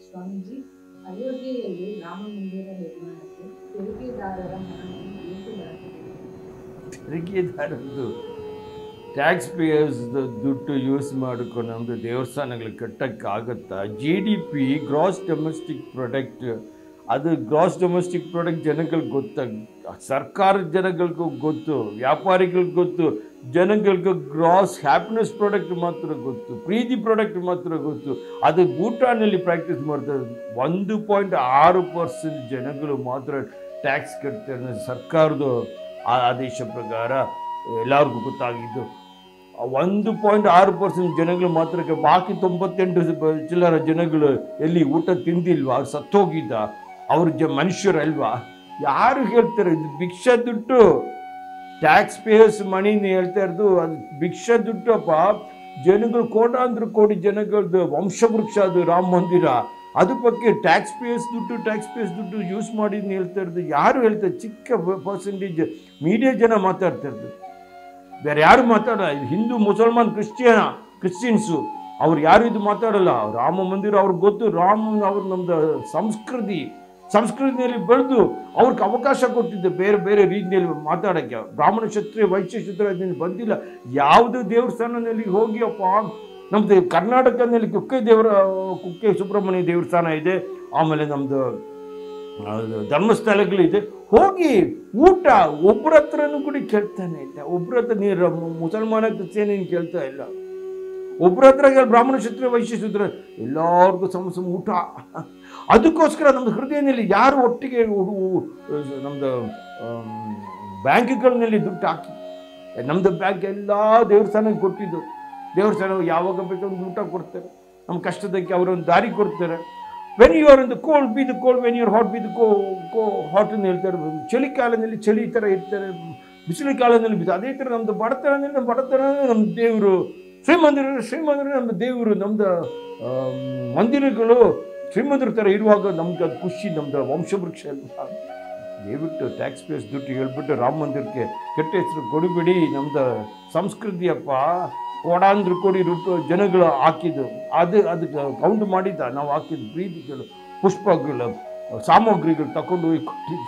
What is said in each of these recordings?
ಸ್ವಾಮೀಜಿ ಅಯೋಧ್ಯೆಯಲ್ಲಿ ರಾಮ ಮಂದಿರ ನಿರ್ಮಾಣಕ್ಕೆ ತೆರಿಗೆದಾರರ ಹಣವನ್ನು ಏಕೆ ಬಳಸಬೇಕು ತೆರಿಗೆದಾರದ್ದು ಟ್ಯಾಕ್ಸ್ ಪೇಯರ್ಸ್ ದುಡ್ಡು ಯೂಸ್ ಮಾಡಿಕೊಂಡು ನಮ್ಮದು ದೇವಸ್ಥಾನಗಳು ಕಟ್ಟೋಕ್ಕಾಗತ್ತಾ G D P gross domestic product ಅದು ಗ್ರಾಸ್ ಡೊಮೆಸ್ಟಿಕ್ ಪ್ರಾಡಕ್ಟ್ ಜನಗಳಿಗೆ ಗೊತ್ತಾಗ ಸರ್ಕಾರದ ಜನಗಳಿಗೂ ಗೊತ್ತು ವ್ಯಾಪಾರಿಗಳಿಗೆ ಗೊತ್ತು ಜನಗಳಿಗೆ ಗ್ರಾಸ್ ಹ್ಯಾಪಿನೆಸ್ ಪ್ರಾಡಕ್ಟ್ ಮಾತ್ರ ಗೊತ್ತು ಪ್ರೀತಿ ಪ್ರಾಡಕ್ಟ್ ಮಾತ್ರ ಗೊತ್ತು ಅದು ಭೂಟಾನಲ್ಲಿ ಪ್ರಾಕ್ಟೀಸ್ ಮಾಡ್ತಾರೆ ಒಂದು ಪಾಯಿಂಟ್ ಆರು ಪರ್ಸೆಂಟ್ ಜನಗಳು ಮಾತ್ರ ಟ್ಯಾಕ್ಸ್ ಕಟ್ತಾರೆ ಸರ್ಕಾರದ ಆ- ಆದೇಶ ಪ್ರಕಾರ ಎಲ್ಲರಿಗೂ ಗೊತ್ತಾಗಿದ್ದು ಆ ಒಂದು ಪಾಯಿಂಟ್ ಆರು ಪರ್ಸೆಂಟ್ ಜನಗಳು ಮಾತ್ರ ಬಾಕಿ ತೊಂಬತ್ತೆಂಟು ಪ- ಚಿಲ್ಲರ ಜನಗಳು ಎಲ್ಲಿ ಊಟ ತಿಂದಿಲ್ವಾ ಅವ್ರು ಸತ್ತೋಗಿದ್ದ ಅವ್ರು ಜ ಮನುಷ್ಯರಲ್ವಾ ಯಾರು ಹೇಳ್ತಾರೆ ಇದು ಭಿಕ್ಷಾ ದುಡ್ಡು ಟ್ಯಾಕ್ಸ್ ಪೇಯರ್ಸ್ ಮಣಿನ ಹೇಳ್ತಾ ಇರೋದು ಅದು ಭಿಕ್ಷಾ ದುಡ್ಡು ಅಪ್ಪ ಜನಗಳು ಕೋಟಾಂತರ ಕೋಟಿ ಜನಗಳದ್ದು ವಂಶವೃಕ್ಷ ಅದು ರಾಮ ಮಂದಿರ ಅದ್ರ ಬಗ್ಗೆ ಟ್ಯಾಕ್ಸ್ ಪೇಯರ್ಸ್ ದುಡ್ಡು ಟ್ಯಾಕ್ಸ್ ಪೇಯರ್ಸ್ ದುಡ್ಡು ಯೂಸ್ ಮಾಡಿ ಅಂತ ಹೇಳ್ತಾ ಇರೋದು ಯಾರು ಹೇಳ್ತಾರೆ ಚಿಕ್ಕ ಪರ್ಸೆಂಟೇಜ್ ಮೀಡಿಯಾ ಜನ ಮಾತಾಡ್ತಾ ಇರೋದು ಬೇರೆ ಯಾರು ಮಾತಾಡಲ್ಲ ಇದು ಹಿಂದೂ ಮುಸಲ್ಮಾನ್ ಕ್ರಿಶ್ಚಿಯನ ಕ್ರಿಶ್ಚಿಯನ್ಸು ಅವ್ರು ಯಾರು ಇದು ಮಾತಾಡಲ್ಲ ರಾಮ ಮಂದಿರ ಅವ್ರಿಗೆ ಗೊತ್ತು ರಾಮ ಅವ್ರ ನಮ್ದು ಸಂಸ್ಕೃತಿ ಸಂಸ್ಕೃತಿಯಲ್ಲಿ ಬೆಳೆದು ಅವ್ರಿಗೆ ಅವಕಾಶ ಕೊಟ್ಟಿದ್ದು ಬೇರೆ ಬೇರೆ ರೀತಿಯಲ್ಲಿ ಮಾತಾಡೋಕ್ಕೆ ಬ್ರಾಹ್ಮಣ ಕ್ಷತ್ರಿಯ ವೈಶ್ಯ ಕ್ಷತ್ರಿಯ ಅದ್ರಲ್ಲಿ ಬಂದಿಲ್ಲ ಯಾವುದೇ ದೇವಸ್ಥಾನದಲ್ಲಿ ಹೋಗಿ ಅಪ್ಪ ನಮ್ಮದು ಕರ್ನಾಟಕದಲ್ಲಿ ಕುಕ್ಕೆ ದೇವರ ಕುಕ್ಕೆ ಸುಬ್ರಹ್ಮಣ್ಯ ದೇವಸ್ಥಾನ ಇದೆ ಆಮೇಲೆ ನಮ್ಮದು ಅದು ಧರ್ಮಸ್ಥಳಗಳಿದೆ ಹೋಗಿ ಊಟ ಒಬ್ಬರ ಹತ್ರನೂ ಕೂಡ ಕೇಳ್ತಾನೆ ಇಲ್ಲ ಒಬ್ಬರ ಹತ್ರ ನೀರು ಮುಸಲ್ಮಾನ ಕ್ರಿಶ್ಚಿಯನ್ ಏನು ಕೇಳ್ತಾ ಇಲ್ಲ ಒಬ್ಬರ ಹತ್ರ ಕೇಳಿ ಬ್ರಾಹ್ಮಣ ಕ್ಷತ್ರಿಯ ವೈಶ್ಯ ಶೂದ್ರ ಎಲ್ಲರಿಗೂ ಸಮ ಸಮ ಊಟ ಅದಕ್ಕೋಸ್ಕರ ನಮ್ಮದು ಹೃದಯದಲ್ಲಿ ಯಾರು ಒಟ್ಟಿಗೆ ಉ- ಉ- ನಮ್ಮದು ಬ್ಯಾಂಕ್ಗಳಲ್ಲಿ ದುಡ್ಡು ಹಾಕಿ ನಮ್ಮದು ಬ್ಯಾಂಕ್ ಎಲ್ಲ ದೇವಸ್ಥಾನಕ್ಕೆ ಕೊಟ್ಟಿದ್ದು ದೇವಸ್ಥಾನ ಯಾವಾಗ ಬೇಕಾದ್ರೂ ಊಟ ಕೊಡ್ತಾರೆ ನಮ್ಮ ಕಷ್ಟದಕ್ಕೆ ಅವರೊಂದು ದಾರಿ ಕೊಡ್ತಾರೆ when you are in the cold be the cold when you are hot be the co co hot ಅಂತ ಹೇಳ್ತಾರೆ ಚಳಿಗಾಲದಲ್ಲಿ ಚಳಿ ಥರ ಇರ್ತಾರೆ ಬಿಸಿಲು ಕಾಲದಲ್ಲಿ ಬಿಸಿ ಅದೇ ಥರ ನಮ್ಮದು ಬಡತನ ಅಂದರೆ ನಮ್ಮ ಬಡತನ ನಮ್ಮ ದೇವರು ಶ್ರೀಮಂದಿರ ಶ್ರೀಮಂದಿರ ನಮ್ಮ ದೇವರು ನಮ್ಮದು ಮಂದಿರಗಳು ಶ್ರೀಮಂದಿರ ಥರ ಇರುವಾಗ ನಮ್ಗೆ ಅದು ಖುಷಿ ನಮ್ಮದು ವಂಶವೃಕ್ಷ ಅಲ್ವಾ ದಯವಿಟ್ಟು ಟ್ಯಾಕ್ಸ್ ಪೇಸ್ ದುಡ್ಡು ಹೇಳ್ಬಿಟ್ಟು ರಾಮ ಮಂದಿರಕ್ಕೆ ಕೆಟ್ಟ ಹೆಸರು ಕೊಡಬೇಡಿ ನಮ್ದು ಸಂಸ್ಕೃತಿಯಪ್ಪ ಕೋಡಾಂದ್ರ ಕೋಟಿ ರೂಪಾಯಿ ಜನಗಳು ಹಾಕಿದ್ದು ಅದು ಅದಕ್ಕೆ ಕೌಂಟ್ ಮಾಡಿದ್ದ ನಾವು ಹಾಕಿದ್ದು ಪ್ರೀತಿಗಳು ಪುಷ್ಪಗಳು ಸಾಮಗ್ರಿಗಳು ತಗೊಂಡು ಹೋಗಿ ಕೊಟ್ಟಿದ್ದು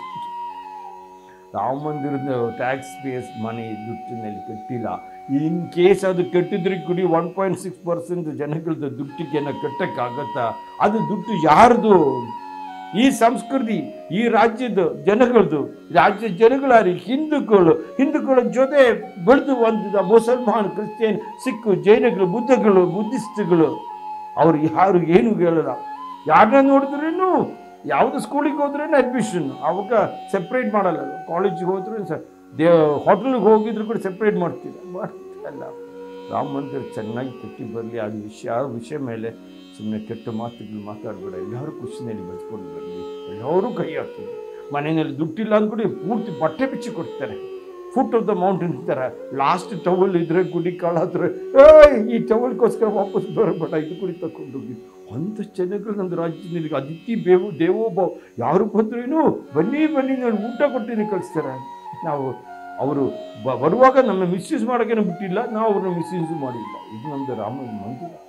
ರಾಮ ಮಂದಿರದ ಟ್ಯಾಕ್ಸ್ ಪೇಸ್ ಮನಿ ದುಡ್ಡಿನಲ್ಲಿ ಕಟ್ಟಿಲ್ಲ ಇನ್ ಕೇಸ್ ಅದು ಕಟ್ಟಿದ್ರೆ ಕುಡಿ ಒನ್ ಪಾಯಿಂಟ್ ಸಿಕ್ಸ್ ಪರ್ಸೆಂಟ್ ಜನಗಳದ್ದು ದುಡ್ಡಿಗೆ ಕಟ್ಟಕ್ಕಾಗತ್ತಾ ಅದು ದುಡ್ಡು ಯಾರ್ದು ಈ ಸಂಸ್ಕೃತಿ ಈ ರಾಜ್ಯದ ಜನಗಳದು ರಾಜ್ಯ ಜನಗಳಾರಿ ಹಿಂದೂಗಳು ಹಿಂದೂಗಳ ಜೊತೆ ಬೆಳೆದು ಬಂದಿದ್ದ ಮುಸಲ್ಮಾನ್ ಕ್ರಿಶ್ಚಿಯನ್ ಸಿಖ್ ಜೈನಗಳು ಬುದ್ಧಗಳು ಬುದ್ಧಿಸ್ಟ್ಗಳು ಅವ್ರು ಯಾರು ಏನು ಹೇಳಲ್ಲ ಯಾರನ್ನ ನೋಡಿದ್ರೇನು ಯಾವುದು ಸ್ಕೂಲಿಗೆ ಹೋದ್ರೇನು ಅಡ್ಮಿಷನ್ ಅವಾಗ ಸೆಪ್ರೇಟ್ ಮಾಡಲ್ಲ ಕಾಲೇಜಿಗೆ ಹೋದ್ರೂ ಸ ದೇ ಹೋಟ್ಲಿಗೆ ಹೋಗಿದ್ರು ಕೂಡ ಸೆಪ್ರೇಟ್ ಮಾಡ್ತೀರ ಮಾಡ್ತಿಲ್ಲ ರಾಮ ಮಂದಿರ ಚೆನ್ನಾಗಿ ಕಟ್ಟಿ ಬರಲಿ ಅದು ವಿಷಯ ಆ ವಿಷಯ ಮೇಲೆ ಸುಮ್ಮನೆ ಕೆಟ್ಟ ಮಾತುಗಳು ಮಾತಾಡಬೇಡ ಎಲ್ಲರೂ ಖುಷಿನಲ್ಲಿ ಬೆಳೆಸ್ಕೊಂಡು ಬರಲಿ ಎಲ್ಲರೂ ಕೈ ಹಾಕ್ತೀವಿ ಮನೆಯಲ್ಲಿ ದುಡ್ಡಿಲ್ಲ ಅಂದ್ಬಿಟ್ಟು ಪೂರ್ತಿ ಬಟ್ಟೆ ಬಿಚ್ಚಿ ಕೊಡ್ತಾರೆ ಫುಟ್ ಆಫ್ ದ ಮೌಂಟೇನ್ ಥರ ಲಾಸ್ಟ್ ಟವಲ್ ಇದ್ರೆ ಗುಡಿ ಕಾಳಾದ್ರೆ ಏಯ್ ಈ ಟವಲ್ಗೋಸ್ಕರ ವಾಪಸ್ ಬರಬೇಡ ಇದು ಕುಡಿ ತಗೊಂಡು ಹೋಗಿ ಅಂಥ ಜನಗಳು ನಮ್ಮ ರಾಜ್ಯದಲ್ಲಿ ಅದಿತಿ ಬೇವು ದೇವೋಭಾವ ಯಾರು ಬಂದ್ರೇನು ಬನ್ನಿ ಬನ್ನಿ ನಾನು ಊಟ ಕೊಟ್ಟಿನಿ ಕಳಿಸ್ತಾರೆ ನಾವು ಅವರು ಬ ಬರುವಾಗ ನಮ್ಮ ಮಿಸ್ಯೂಸ್ ಮಾಡೋಕ್ಕೇನು ಬಿಟ್ಟಿಲ್ಲ ನಾವು ಅವ್ರನ್ನ ಮಿಸ್ಯೂಸ್ ಮಾಡಿಲ್ಲ ಇದು ನಮ್ಮದು ರಾಮ ಮಂದಿರ